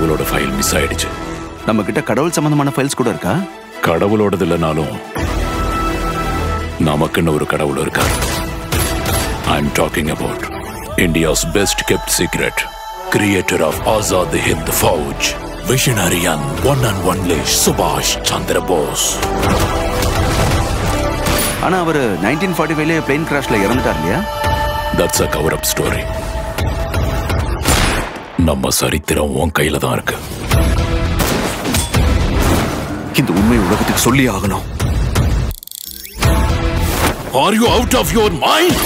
எங்களோட file miss ஆயிடுச்சு நம்ம கிட்ட கடவுள் சம்பந்தமான ஃபைல்ஸ் கூட இருக்கா கடவுளோடது இல்லைனாலும் நமக்குன்னு ஒரு கடவுள் இருக்கார் I am talking about India's best kept secret creator of Azad Hind Fauj visionary and one and only சுபாஷ் சந்திர போஸ் ஆனா அவர் நைன்டீன் ஃபார்ட்டி ஃபைவ்ல பிளேன் கிராஷ்ல இறந்துட்டார் இல்லையா that's a cover up story நம்ம சரித்திரம் உன் கையில தான் இருக்கு இந்த உண்மை உலகத்துக்கு சொல்லி ஆகணும் are you out of your mind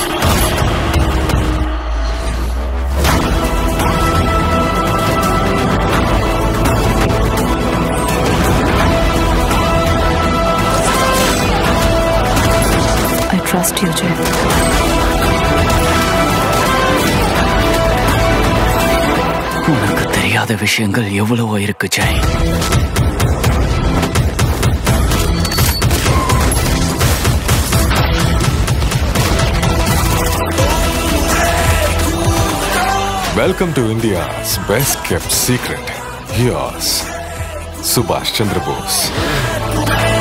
I trust you, Jay. உனக்கு தெரியாத விஷயங்கள் எவ்வளவோ இருக்கு Jai Welcome to India's best kept secret. Yours, Subhash Chandra Bose.